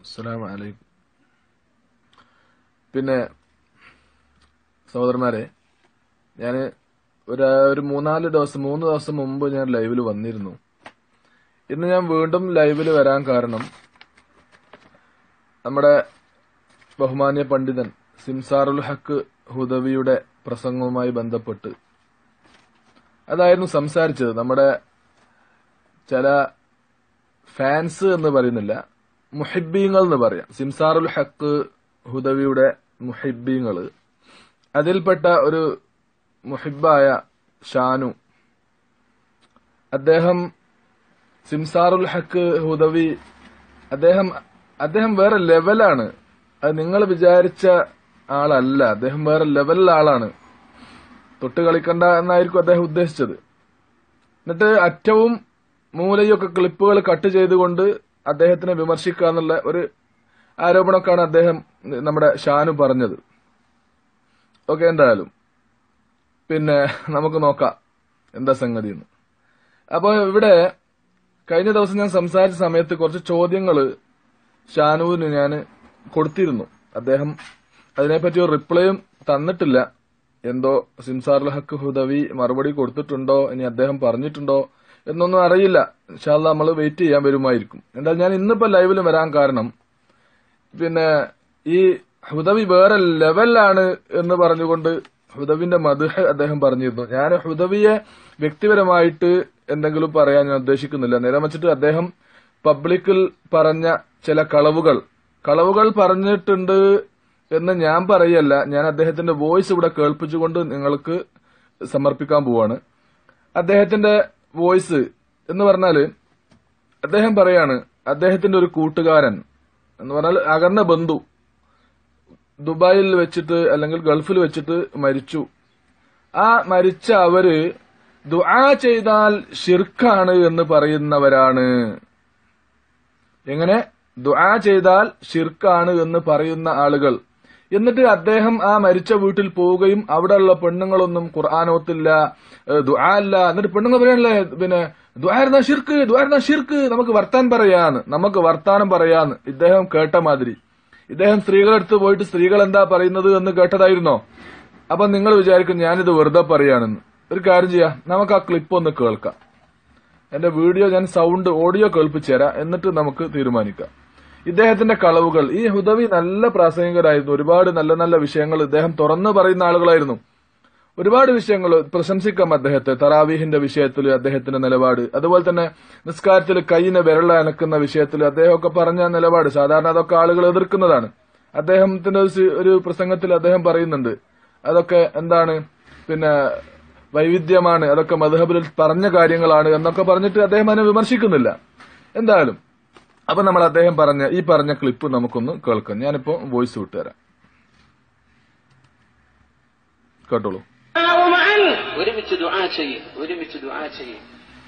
അസ്സലാമു അലൈക്കും പിന്നെ സഹോദരന്മാരെ ഞാൻ ഒരു ഒരു മൂന്നാല് ദിവസം മൂന്ന് ദിവസം മുമ്പ് ഞാൻ ലൈവിൽ വന്നിരുന്നു ഇന്ന് ഞാൻ വീണ്ടും ലൈവിൽ വരാൻ കാരണം നമ്മുടെ ബഹുമാന്യ പണ്ഡിതൻ സിംസാറുൽ ഹക്ക് ഹുദവിയുടെ പ്രസംഗവുമായി ബന്ധപ്പെട്ട് അതായിരുന്നു സംസാരിച്ചത് നമ്മുടെ ചില ഫാൻസ് എന്ന് പറയുന്നില്ല മുഹിബീങ്ങൾ എന്ന് പറയാം സിംസാറുൽ ഹക്ക് ഹുദവിയുടെ മുഹിബീങ്ങൾ അതിൽപ്പെട്ട ഒരു മുഹിബായ ഷാനു അദ്ദേഹം സിംസാറുൽ ഹക്ക് ഹുദവി അദ്ദേഹം അദ്ദേഹം വേറെ ലെവലാണ് അത് നിങ്ങൾ വിചാരിച്ച ആളല്ല അദ്ദേഹം വേറെ ലെവലിലെ ആളാണ് തൊട്ട് കളിക്കണ്ട എന്നായിരിക്കും അദ്ദേഹം ഉദ്ദേശിച്ചത് എന്നിട്ട് അറ്റവും മൂലയൊക്കെ ക്ലിപ്പുകൾ കട്ട് ചെയ്തുകൊണ്ട് അദ്ദേഹത്തിനെ വിമർശിക്കുക എന്നുള്ള ഒരു ആരോപണമൊക്കെയാണ് അദ്ദേഹം നമ്മുടെ ഷാനു പറഞ്ഞത് ഓക്കെ എന്തായാലും പിന്നെ നമുക്ക് നോക്കാം എന്താ സംഗതി എന്ന് അപ്പോൾ ഇവിടെ കഴിഞ്ഞ ദിവസം ഞാൻ സംസാരിച്ച സമയത്ത് കുറച്ച് ചോദ്യങ്ങൾ ഷാനുവിന് ഞാൻ കൊടുത്തിരുന്നു അദ്ദേഹം അതിനെപ്പറ്റി ഒരു റിപ്ലൈയും തന്നിട്ടില്ല എന്തോ സിംസാറുൽ ഹക്ക് ഹുദവി മറുപടി കൊടുത്തിട്ടുണ്ടോ ഇനി അദ്ദേഹം പറഞ്ഞിട്ടുണ്ടോ എന്നൊന്നും അറിയില്ല ഇൻഷാല്ല നമ്മൾ വെയിറ്റ് ചെയ്യാൻ വരുമായിരിക്കും എന്തായാലും ഞാൻ ഇന്നിപ്പോ ലൈവിൽ വരാൻ കാരണം പിന്നെ ഈ ഹുദവി വേറെ ലെവലാണ് എന്ന് പറഞ്ഞുകൊണ്ട് ഹുദവിന്റെ മധുഹ അദ്ദേഹം പറഞ്ഞിരുന്നു ഞാൻ ഹുദവിയെ വ്യക്തിപരമായിട്ട് എന്തെങ്കിലും പറയാൻ ഞാൻ ഉദ്ദേശിക്കുന്നില്ല നേരെ വച്ചിട്ട് അദ്ദേഹം പബ്ലിക്കിൽ പറഞ്ഞ ചില കളവുകൾ കളവുകൾ പറഞ്ഞിട്ടുണ്ട് എന്ന് ഞാൻ പറയല്ല ഞാൻ അദ്ദേഹത്തിന്റെ വോയിസ് ഇവിടെ കേൾപ്പിച്ചുകൊണ്ട് നിങ്ങൾക്ക് സമർപ്പിക്കാൻ പോവാണ് അദ്ദേഹത്തിന്റെ വോയിസ് എന്ന് പറഞ്ഞാല് അദ്ദേഹം പറയാണ് അദ്ദേഹത്തിന്റെ ഒരു കൂട്ടുകാരൻ എന്ന് പറഞ്ഞാൽ അകന്ന ബന്ധു ദുബായിൽ വെച്ചിട്ട് അല്ലെങ്കിൽ ഗൾഫിൽ വെച്ചിട്ട് മരിച്ചു ആ മരിച്ച അവര് ദുആ ചെയ്താൽ ഷിർക്കാണ് എന്ന് പറയുന്നവരാണ് എങ്ങനെ ദുആ ചെയ്താൽ ഷിർക്കാണ് എന്ന് പറയുന്ന ആളുകൾ എന്നിട്ട് അദ്ദേഹം ആ മരിച്ച വീട്ടിൽ പോവുകയും അവിടെയുള്ള പെണ്ണുങ്ങളൊന്നും ഖുർആാനോത്തില്ല ദുആ അല്ല എന്നിട്ട് പെണ്ണുങ്ങൾ പറയാനല്ലേ പിന്നെ ദ്വാരുന്ന ഷിർക്ക് ദ്വാരുന്ന ഷിർക്ക് നമുക്ക് വർത്താൻ പറയാന്ന് നമുക്ക് വർത്താനം പറയാന്ന് ഇദ്ദേഹം കേട്ട മാതിരി ഇദ്ദേഹം സ്ത്രീകളെടുത്ത് പോയിട്ട് സ്ത്രീകൾ എന്താ പറയുന്നത് എന്ന് കേട്ടതായിരുന്നോ അപ്പൊ നിങ്ങൾ വിചാരിക്കും ഞാനിത് വെറുതെ പറയാണെന്ന് ഒരു കാര്യം ചെയ്യാം നമുക്ക് ആ ക്ലിപ്പ് ഒന്ന് കേൾക്കാം എന്റെ വീഡിയോ ഞാൻ സൗണ്ട് ഓഡിയോ കേൾപ്പിച്ചു തരാം എന്നിട്ട് നമുക്ക് തീരുമാനിക്കാം ഇദ്ദേഹത്തിന്റെ കളവുകൾ ഈ ഹുദവി നല്ല പ്രാസംഗികരായിരുന്നു ഒരുപാട് നല്ല നല്ല വിഷയങ്ങൾ ഇദ്ദേഹം തുറന്നു പറയുന്ന ആളുകളായിരുന്നു ഒരുപാട് വിഷയങ്ങൾ പ്രശംസിക്കാം അദ്ദേഹത്തെ തറാവീഹിന്റെ വിഷയത്തിൽ അദ്ദേഹത്തിന്റെ നിലപാട് അതുപോലെ തന്നെ നിസ്കാരത്തിൽ കൈയിനെ വിരള അനക്കുന്ന വിഷയത്തിൽ അദ്ദേഹമൊക്കെ പറഞ്ഞ നിലപാട് സാധാരണ അതൊക്കെ ആളുകൾ എതിർക്കുന്നതാണ് അദ്ദേഹത്തിന്റെ ഒരു പ്രസംഗത്തിൽ അദ്ദേഹം പറയുന്നുണ്ട് അതൊക്കെ എന്താണ് പിന്നെ വൈവിധ്യമാണ് അതൊക്കെ മധുഹബിൽ പറഞ്ഞ കാര്യങ്ങളാണ് എന്നൊക്കെ പറഞ്ഞിട്ട് അദ്ദേഹം അതിനെ വിമർശിക്കുന്നില്ല എന്തായാലും അപ്പൊ നമ്മൾ അദ്ദേഹം പറഞ്ഞ ഈ പറഞ്ഞ ക്ലിപ്പ് നമുക്കൊന്ന് കേൾക്കാം ഞാനിപ്പോ വോയിസ് വിട്ടുതരാം കേട്ടോളൂ ഒരുമിച്ച് ദുആ ചെയ്യും ഒരുമിച്ച് ദുആ ചെയ്യും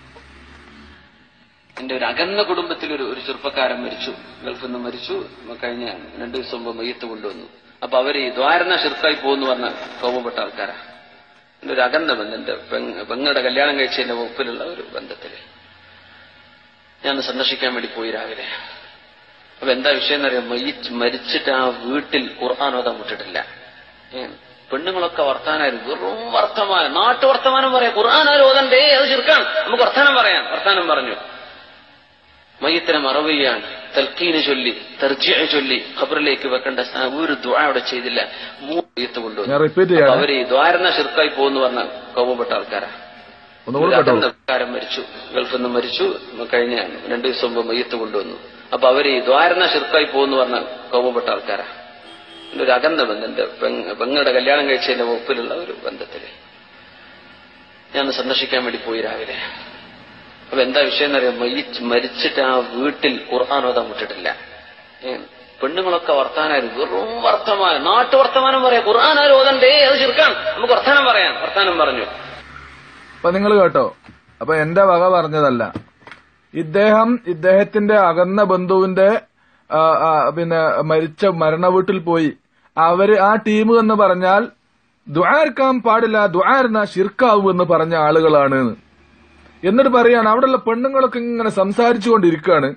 എന്റെ ഒരു അകന്ന കുടുംബത്തിൽ ഒരു ഒരു ചെറുപ്പക്കാരൻ മരിച്ചു ഗൾഫിൽ നിന്ന് മരിച്ചു കഴിഞ്ഞ രണ്ടു ദിവസം മുമ്പ് മയ്യത്ത് കൊണ്ടുവന്നു അപ്പൊ അവര് ഈ ദ്വാരണ ഷിർക്കായി പോകുന്നു പറഞ്ഞ കോപപ്പെട്ട ആൾക്കാരാ എന്റെ ഒരു അകന്ന ബന്ധം എന്റെ പെങ്ങളുടെ കല്യാണം കഴിച്ചതിന്റെ ഒപ്പിലുള്ള ഒരു ബന്ധത്തില് ഞാൻ സന്ദർശിക്കാൻ വേണ്ടി പോയി രാവിലെ അപ്പൊ എന്താ വിഷയം എന്നറിയാം മരിച്ചിട്ട് ആ വീട്ടിൽ ഖുർആൻ ഓതാൻ വിട്ടിട്ടില്ല പെണ്ണുങ്ങളൊക്കെ വർത്താനായിരുന്നു വെറും വർത്തമാനം നാട്ടു വർത്തമാനം പറയാം ഖുർആൻ ആരും ഓതണ്ടേ അത് ചെറുക്കാണ് നമുക്ക് വർത്താനം പറയാം വർത്താനം പറഞ്ഞു മയ്യത്തിനെ മറവുകയാണ് തൽക്കീന് ചൊല്ലി തെർജിയ ചൊല്ലി ഖബറിലേക്ക് വെക്കേണ്ട ഒരു ദ്വാ അവിടെ ചെയ്തില്ല മൂന്ന് മയ്യത്ത് കൊണ്ടുവന്നു അവര് ദ്വാരണ ഷിർക്കായി പോകുന്നു പറഞ്ഞ കോപപ്പെട്ട ആൾക്കാരാ കാരൻ മരിച്ചു ഗൾഫിൽ നിന്ന് മരിച്ചു കഴിഞ്ഞ രണ്ടു ദിവസം മുമ്പ് മയ്യത്ത് കൊണ്ടുവന്നു അപ്പൊ അവര് ദ്വാരണ ഷിർക്കായി പോകുന്നു പറഞ്ഞ കോപപ്പെട്ട ആൾക്കാരാ എന്റെ ഒരു അകന്ന ബന്ധം എന്റെ പെങ്ങളുടെ കല്യാണം കഴിച്ചതിന്റെ ഒപ്പിലുള്ള ഒരു ബന്ധത്തില് ഞാൻ സന്ദർശിക്കാൻ വേണ്ടി പോയി രാവിലെ അപ്പൊ എന്താ വിഷയം എന്നറിയാം മരിച്ചിട്ട് ആ വീട്ടിൽ ഖുർആൻ ഓതാൻ വിട്ടിട്ടില്ല പെണ്ണുങ്ങളൊക്കെ വർത്താനായിരുന്നു വെറും വർത്തമാനം നാട്ടു വർത്തമാനം പറയാം ഖുർആൻ ആരും ഓതണ്ടേ അത് ചെറുക്കാണ് നമുക്ക് വർത്താനം പറയാം വർത്താനം പറഞ്ഞു അപ്പൊ നിങ്ങൾ കേട്ടോ അപ്പൊ എന്റെ വക പറഞ്ഞതല്ല ഇദ്ദേഹം ഇദ്ദേഹത്തിന്റെ അകന്ന ബന്ധുവിന്റെ പിന്നെ മരിച്ച മരണ വീട്ടിൽ പോയി അവര് ആ ടീം എന്ന് പറഞ്ഞാൽ ദ്വാരക്കാൻ പാടില്ല ദ്വാരന ഷിർക്കാവും എന്ന് പറഞ്ഞ ആളുകളാണ് എന്നിട്ട് പറയാണ് അവിടെയുള്ള പെണ്ണുങ്ങളൊക്കെ ഇങ്ങനെ സംസാരിച്ചു കൊണ്ടിരിക്കുകയാണ്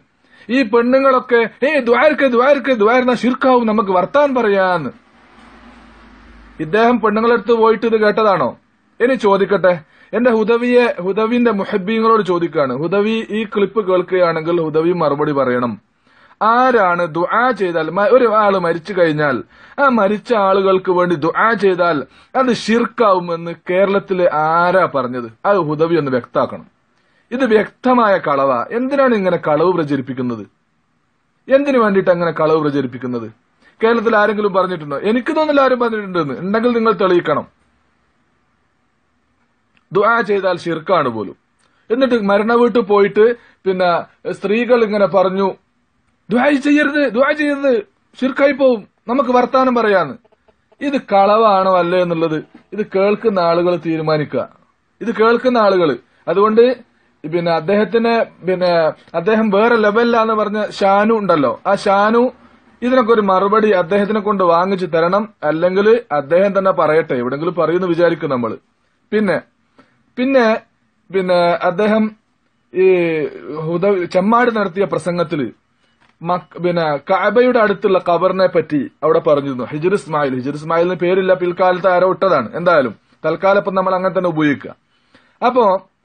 ഈ പെണ്ണുങ്ങളൊക്കെ ഏ ദ്വാരക്ക് ദ്വാരക്ക് ദ്വാരുന്ന ഷിർക്കാവും നമുക്ക് വർത്താൻ പറയാന്ന് ഇദ്ദേഹം പെണ്ണുങ്ങളെടുത്ത് പോയിട്ട് ഇത് കേട്ടതാണോ ഇനി ചോദിക്കട്ടെ എന്റെ ഹുദവിയെ ഹുദവിന്റെ മുഹബീങ്ങളോട് ചോദിക്കാണ് ഹുദവി ഈ ക്ലിപ്പ് കേൾക്കുകയാണെങ്കിൽ ഹുദവി മറുപടി പറയണം ആരാണ് ദുആ ചെയ്താൽ മ- ഒരു ആള് മരിച്ചു കഴിഞ്ഞാൽ ആ മരിച്ച ആളുകൾക്ക് വേണ്ടി ദുആ ചെയ്താൽ അത് ഷിർക്കാവുമെന്ന് കേരളത്തിലെ ആരാ പറഞ്ഞത് അത് ഹുദവി ഒന്ന് വ്യക്താക്കണം ഇത് വ്യക്തമായ കളവ എന്തിനാണ് ഇങ്ങനെ കളവ് പ്രചരിപ്പിക്കുന്നത് എന്തിനു വേണ്ടിയിട്ട് അങ്ങനെ കളവ് പ്രചരിപ്പിക്കുന്നത് കേരളത്തിൽ ആരെങ്കിലും പറഞ്ഞിട്ടുണ്ടോ എനിക്ക് തോന്നില്ല ആരും പറഞ്ഞിട്ടുണ്ടെന്ന് ഉണ്ടെങ്കിൽ നിങ്ങൾ തെളിയിക്കണം ദുആ ചെയ്താൽ ഷിർക്കാണ് പോലും എന്നിട്ട് മരണ വീട്ടിൽ പോയിട്ട് പിന്നെ സ്ത്രീകൾ ഇങ്ങനെ പറഞ്ഞു ദുആ ചെയ്യരുത് ദുആ ചെയ്യരുത് ഷിർക്കായി പോവും നമുക്ക് വർത്താനം പറയാന്ന് ഇത് കളവാണോ അല്ലേ എന്നുള്ളത് ഇത് കേൾക്കുന്ന ആളുകൾ തീരുമാനിക്കുക ഇത് കേൾക്കുന്ന ആളുകൾ അതുകൊണ്ട് പിന്നെ അദ്ദേഹത്തിന് പിന്നെ അദ്ദേഹം വേറെ ലെവലിലാന്ന് പറഞ്ഞ ഷാനു ഉണ്ടല്ലോ ആ ഷാനു ഇതിനൊക്കെ ഒരു മറുപടി അദ്ദേഹത്തിനെ കൊണ്ട് വാങ്ങിച്ചു തരണം അല്ലെങ്കിൽ അദ്ദേഹം തന്നെ പറയട്ടെ എവിടെങ്കിലും പറയുമെന്ന് വിചാരിക്കും നമ്മള് പിന്നെ പിന്നെ പിന്നെ അദ്ദേഹം ഈ ഹുദ ചെമ്മാട് നടത്തിയ പ്രസംഗത്തില് മക്ക് പിന്നെ കഅബയുടെ അടുത്തുള്ള ഖബറിനെ പറ്റി അവിടെ പറഞ്ഞിരുന്നു ഹിജർ ഇസ്മായിൽ ഹിജർ ഇസ്മായിലിന് പേരില്ല പിൽക്കാലത്ത് ആരോ ഇട്ടതാണ് എന്തായാലും തൽക്കാലം ഇപ്പം നമ്മൾ അങ്ങനെ തന്നെ ഉപയോഗിക്കുക അപ്പോ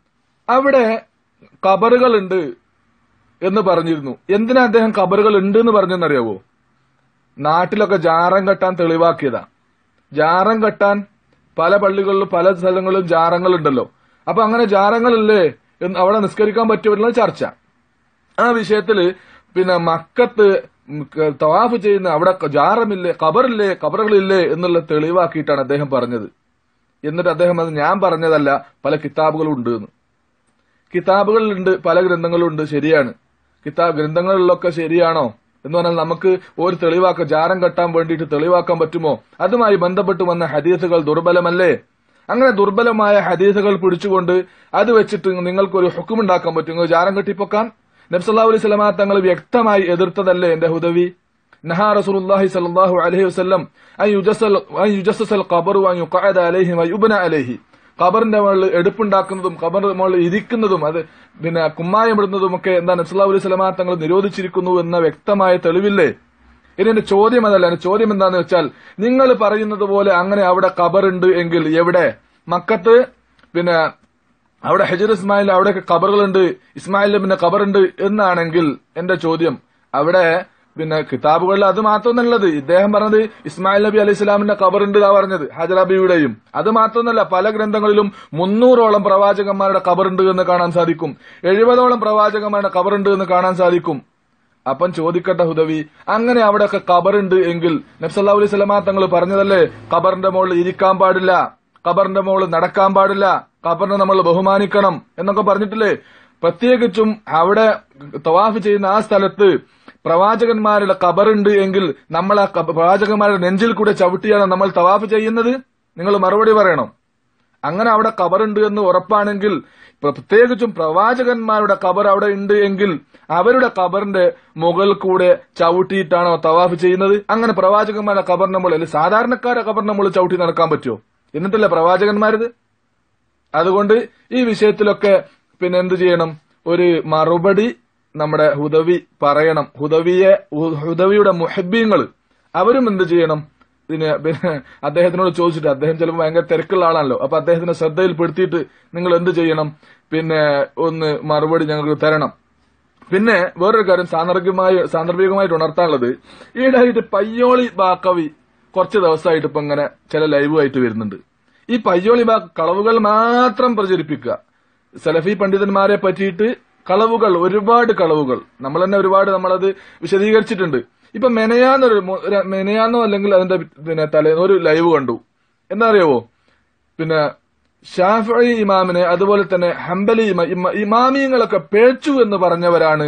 അവിടെ ഖബറുകൾ ഉണ്ട് എന്ന് പറഞ്ഞിരുന്നു എന്തിനാ അദ്ദേഹം ഖബറുകൾ ഉണ്ട് എന്ന് പറഞ്ഞെന്നറിയാവോ നാട്ടിലൊക്കെ ജാറം കെട്ടാൻ തെളിവാക്കിയതാ ജാറം കെട്ടാൻ പല പള്ളികളിലും പല സ്ഥലങ്ങളിലും ജാറങ്ങളുണ്ടല്ലോ അപ്പൊ അങ്ങനെ ജാറങ്ങളില്ലേ എന്ന് അവിടെ നിസ്കരിക്കാൻ പറ്റുമല്ലോ ചർച്ച ആ വിഷയത്തില് പിന്നെ മക്കത്ത് തവാഫ് ചെയ്യുന്ന അവിടെ ജാറമില്ലേ ഖബറില്ലേ ഖബറുകളില്ലേ എന്നുള്ള തെളിവാക്കിയിട്ടാണ് അദ്ദേഹം പറഞ്ഞത് എന്നിട്ട് അദ്ദേഹം അത് ഞാൻ പറഞ്ഞതല്ല പല കിതാബുകളും ഉണ്ട് എന്ന് കിതാബുകളിലുണ്ട് പല ഗ്രന്ഥങ്ങളുണ്ട് ശരിയാണ് കിതാബ് ഗ്രന്ഥങ്ങളിലൊക്കെ ശരിയാണോ എന്ന് പറഞ്ഞാൽ നമുക്ക് ഒരു തെളിവാക്ക ജാരം കെട്ടാൻ വേണ്ടിയിട്ട് തെളിവാക്കാൻ പറ്റുമോ അതുമായി ബന്ധപ്പെട്ട് വന്ന ഹദീസുകൾ ദുർബലമല്ലേ അങ്ങനെ ദുർബലമായ ഹദീസുകൾ പിടിച്ചുകൊണ്ട് അത് വെച്ചിട്ട് നിങ്ങൾക്കൊരു ഹുക്കുമുണ്ടാക്കാൻ പറ്റും നിങ്ങൾ ജാരം കെട്ടിപ്പൊക്കാൻ നബ്സല്ലാ അലൈഹി സ്വലമാ തങ്ങൾ വ്യക്തമായി എതിർത്തതല്ലേ എന്റെ ഹുദവി നഹാ റസൂലുള്ളാഹി സ്വല്ലല്ലാഹു അലൈഹി വസല്ലം അൻ യുജസ്സൽ അൻ യുജസ്സൽ ഖബറു അൻ യുഖഅദ അലൈഹി വയുബ്ന അലൈഹി ഖബറിന്റെ മുകളിൽ എടുപ്പുണ്ടാക്കുന്നതും ഖബറിന്റെ മുകളിൽ ഇരിക്കുന്നതും അത് പിന്നെ കുമ്മായമിടുന്നതും ഒക്കെ എന്താ നബ്സല്ലാ അലൈഹി സ്വലമാ തങ്ങൾ നിരോധിച്ചിരിക്കുന്നു എന്ന വ്യക്തമായ തെളിവില്ലേ ഇനി എന്റെ ചോദ്യം അതല്ല എന്റെ ചോദ്യം എന്താന്ന് വെച്ചാൽ നിങ്ങൾ പറയുന്നത് പോലെ അങ്ങനെ അവിടെ ഖബറുണ്ട് എങ്കിൽ എവിടെ മക്കത്ത് പിന്നെ അവിടെ ഹജർ ഇസ്മായിൽ അവിടെയൊക്കെ ഖബറുകളുണ്ട് ഇസ്മായിലിന്റെ പിന്നെ ഖബറുണ്ട് എന്നാണെങ്കിൽ എന്റെ ചോദ്യം അവിടെ പിന്നെ കിതാബുകളിൽ അത് മാത്രമൊന്നല്ലത് ഇദ്ദേഹം പറഞ്ഞത് ഇസ്മായിൽ നബി അലൈഹി സ്വലാമിന്റെ ഖബറുണ്ട് എന്നാ പറഞ്ഞത് ഹജറബിയുടെയും അത് മാത്രമൊന്നല്ല പല ഗ്രന്ഥങ്ങളിലും മുന്നൂറോളം പ്രവാചകന്മാരുടെ ഖബറുണ്ട് എന്ന് കാണാൻ സാധിക്കും എഴുപതോളം പ്രവാചകന്മാരുടെ ഖബറുണ്ട് എന്ന് കാണാൻ സാധിക്കും അപ്പം ചോദിക്കട്ടെ ഹുദവി അങ്ങനെ അവിടെയൊക്കെ ഖബറുണ്ട് എങ്കിൽ നബ്സല്ലാ അലൈഹി സ്വലമാ തങ്ങൾ പറഞ്ഞതല്ലേ ഖബറിന്റെ മുകളിൽ ഇരിക്കാൻ പാടില്ല ഖബറിന്റെ മുകളിൽ നടക്കാൻ പാടില്ല ഖബറിനെ നമ്മൾ ബഹുമാനിക്കണം എന്നൊക്കെ പറഞ്ഞിട്ടില്ലേ പ്രത്യേകിച്ചും അവിടെ തവാഫ് ചെയ്യുന്ന ആ സ്ഥലത്ത് പ്രവാചകന്മാരുടെ ഖബറുണ്ട് എങ്കിൽ നമ്മൾ ആ ഖബ- പ്രവാചകന്മാരുടെ നെഞ്ചിൽ കൂടെ ചവിട്ടിയാണ് നമ്മൾ തവാഫ് ചെയ്യുന്നത് നിങ്ങൾ മറുപടി പറയണം അങ്ങനെ അവിടെ ഖബറുണ്ട് എന്ന് ഉറപ്പാണെങ്കിൽ പ്രത്യേകിച്ചും പ്രവാചകന്മാരുടെ ഖബർ അവിടെ ഉണ്ട് എങ്കിൽ അവരുടെ ഖബറിന്റെ മുകളിൽ കൂടെ ചവിട്ടിയിട്ടാണോ തവാഫ് ചെയ്യുന്നത് അങ്ങനെ പ്രവാചകന്മാരുടെ ഖബറിന്റെ മുകളിൽ അല്ലെങ്കിൽ സാധാരണക്കാരുടെ ഖബറിന്റെ മുകളിൽ ചവിട്ടി നടക്കാൻ പറ്റുമോ എന്നിട്ടല്ലേ പ്രവാചകന്മാരത് അതുകൊണ്ട് ഈ വിഷയത്തിലൊക്കെ പിന്നെ എന്ത് ചെയ്യണം ഒരു മറുപടി നമ്മുടെ ഹുദവി പറയണം ഹുദവിയെ ഹു- ഹുദവിയുടെ മുഹബീങ്ങൾ അവരും എന്ത് ചെയ്യണം പിന്നെ പിന്നെ അദ്ദേഹത്തിനോട് ചോദിച്ചിട്ട് അദ്ദേഹം ചിലപ്പോൾ ഭയങ്കര തിരക്കുള്ള ആളാണല്ലോ അപ്പൊ അദ്ദേഹത്തിന്റെ ശ്രദ്ധയിൽപ്പെടുത്തിയിട്ട് നിങ്ങൾ എന്ത് ചെയ്യണം പിന്നെ ഒന്ന് മറുപടി ഞങ്ങൾക്ക് തരണം പിന്നെ വേറൊരു കാര്യം സാന്ദർഭികമായി സാന്ദർഭികമായിട്ട് ഉണർത്താനുള്ളത് ഈയിടെയായിട്ട് പയ്യോളി ബാക്കവി കുറച്ച് ദിവസമായിട്ട് ഇപ്പൊ ഇങ്ങനെ ചില ലൈവ് ആയിട്ട് വരുന്നുണ്ട് ഈ പയ്യോളി ബാ കളവുകൾ മാത്രം പ്രചരിപ്പിക്കുക സലഫി പണ്ഡിതന്മാരെ പറ്റിയിട്ട് കളവുകൾ ഒരുപാട് കളവുകൾ നമ്മൾ തന്നെ ഒരുപാട് നമ്മളത് വിശദീകരിച്ചിട്ടുണ്ട് ഇപ്പൊ മെനയാന്നൊരു മു- ഒരു മെനയാന്നോ അല്ലെങ്കിൽ അതിന്റെ പിന്നെ തലേ ഒരു ലൈവ് കണ്ടു എന്താ അറിയാവോ പിന്നെ ഷാഫി ഇമാമിനെ അതുപോലെ തന്നെ ഹംബലി ഇമ- ഇമ- ഇമാമിയങ്ങളൊക്കെ പേച്ചു എന്ന് പറഞ്ഞവരാണ്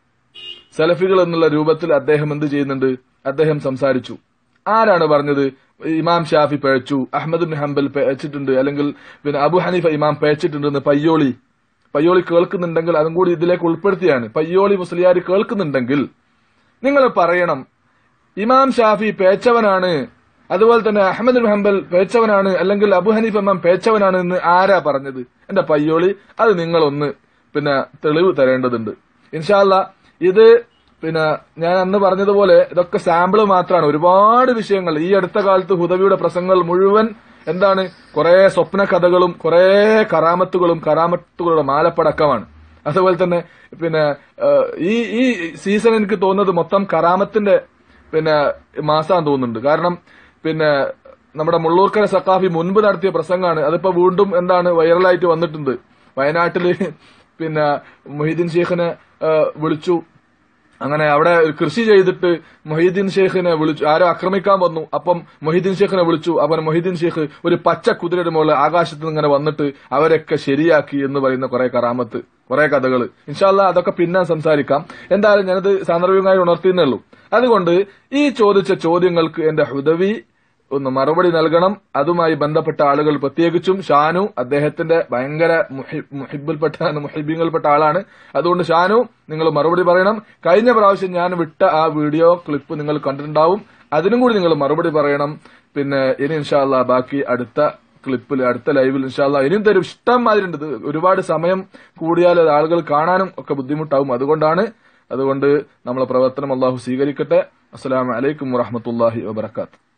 സലഫികൾ എന്നുള്ള രൂപത്തിൽ അദ്ദേഹം എന്ത് ചെയ്യുന്നുണ്ട് അദ്ദേഹം സംസാരിച്ചു ആരാണ് പറഞ്ഞത് ഇമാം ഷാഫി പഴച്ചു അഹമ്മദ് ബിൻ ഹംബൽ പഴച്ചിട്ടുണ്ട് അല്ലെങ്കിൽ പിന്നെ അബു ഹനീഫ ഇമാം പഴച്ചിട്ടുണ്ടെന്ന് പയ്യോളി പയ്യോളി കേൾക്കുന്നുണ്ടെങ്കിൽ അതും കൂടി ഇതിലേക്ക് ഉൾപ്പെടുത്തിയാണ് പയ്യോളി മുസ്ലിയാർ കേൾക്കുന്നുണ്ടെങ്കിൽ നിങ്ങൾ പറയണം ഇമാം ഷാഫി പേച്ചവനാണ് അതുപോലെ തന്നെ അഹമ്മദ് ബിൻ ഹംബൽ പേച്ചവനാണ് അല്ലെങ്കിൽ അബു ഹനീഫ് ഇമാം പേച്ചവനാണ് എന്ന് ആരാ പറഞ്ഞത് എന്റെ പയ്യോളി അത് നിങ്ങളൊന്ന് പിന്നെ തെളിവ് തരേണ്ടതുണ്ട് ഇൻഷാല്ല ഇത് പിന്നെ ഞാൻ അന്ന് പറഞ്ഞതുപോലെ ഇതൊക്കെ സാമ്പിള് മാത്രമാണ് ഒരുപാട് വിഷയങ്ങൾ ഈ അടുത്ത കാലത്ത് ഹുദവിയുടെ പ്രസംഗങ്ങൾ മുഴുവൻ എന്താണ് കുറെ സ്വപ്ന കഥകളും കുറെ കറാമത്തുകളും കറാമത്തുകളുടെ മാലപ്പടക്കമാണ് അതുപോലെ തന്നെ പിന്നെ ഏഹ്, ഈ ഈ സീസൺ എനിക്ക് തോന്നുന്നത് മൊത്തം കറാമത്തിന്റെ പിന്നെ മാസാന്ന് തോന്നുന്നുണ്ട് കാരണം പിന്നെ നമ്മുടെ മുള്ളൂർക്കര സക്കാഫി മുൻപ് നടത്തിയ പ്രസംഗമാണ് അതിപ്പോ വീണ്ടും എന്താണ് വൈറലായിട്ട് വന്നിട്ടുണ്ട് വയനാട്ടില് പിന്നെ മൊഹീദ്ദീൻ ഷെയ്ഖിനെ ഏഹ്, വിളിച്ചു അങ്ങനെ അവിടെ കൃഷി ചെയ്തിട്ട് മൊഹീദ്ദീൻ ഷെയ്ഖിനെ വിളിച്ചു ആരോ ആക്രമിക്കാൻ വന്നു അപ്പം മൊഹീദ്ദീൻ ഷെയ്ഖിനെ വിളിച്ചു അപ്പം മൊഹീദ്ദീൻ ഷെയ്ഖ് ഒരു പച്ച കുതിരയുടെ മുകളിൽ ആകാശത്ത് നിന്ന് ഇങ്ങനെ വന്നിട്ട് അവരൊക്കെ ശരിയാക്കി എന്ന് പറയുന്ന കുറെ കറാമത്ത് കുറെ കഥകൾ ഇൻഷാല്ല അതൊക്കെ പിന്നെ സംസാരിക്കാം എന്തായാലും ഞാനത് സാന്ദർഭികമായി ഉണർത്തിയെന്നേ ഉള്ളൂ അതുകൊണ്ട് ഈ ചോദിച്ച ചോദ്യങ്ങൾക്ക് എന്റെ ഹുദവി ഒന്ന് മറുപടി നൽകണം അതുമായി ബന്ധപ്പെട്ട ആളുകൾ പ്രത്യേകിച്ചും ഷാനു അദ്ദേഹത്തിന്റെ ഭയങ്കര മുഹി- മുഹിബിൽപ്പെട്ട മുഹിബിങ്ങളിൽപ്പെട്ട ആളാണ് അതുകൊണ്ട് ഷാനു നിങ്ങൾ മറുപടി പറയണം കഴിഞ്ഞ പ്രാവശ്യം ഞാൻ വിട്ട ആ വീഡിയോ ക്ലിപ്പ് നിങ്ങൾ കണ്ടിട്ടുണ്ടാവും അതിനും കൂടി നിങ്ങൾ മറുപടി പറയണം പിന്നെ ഇനി ഇൻഷാല്ല ബാക്കി അടുത്ത ക്ലിപ്പിൽ അടുത്ത ലൈവിൽ ഇൻഷാല്ല ഇനിയും തരും ഇഷ്ടം മാതിരി ഉണ്ട് ഇത് ഒരുപാട് സമയം കൂടിയാൽ അത് ആളുകൾ കാണാനും ഒക്കെ ബുദ്ധിമുട്ടാവും അതുകൊണ്ടാണ് അതുകൊണ്ട് നമ്മളെ പ്രവർത്തനം അള്ളാഹു സ്വീകരിക്കട്ടെ അസ്സലാമു അലൈക്കും വറഹമത്തല്ലാഹി വബർക്കാത്ത്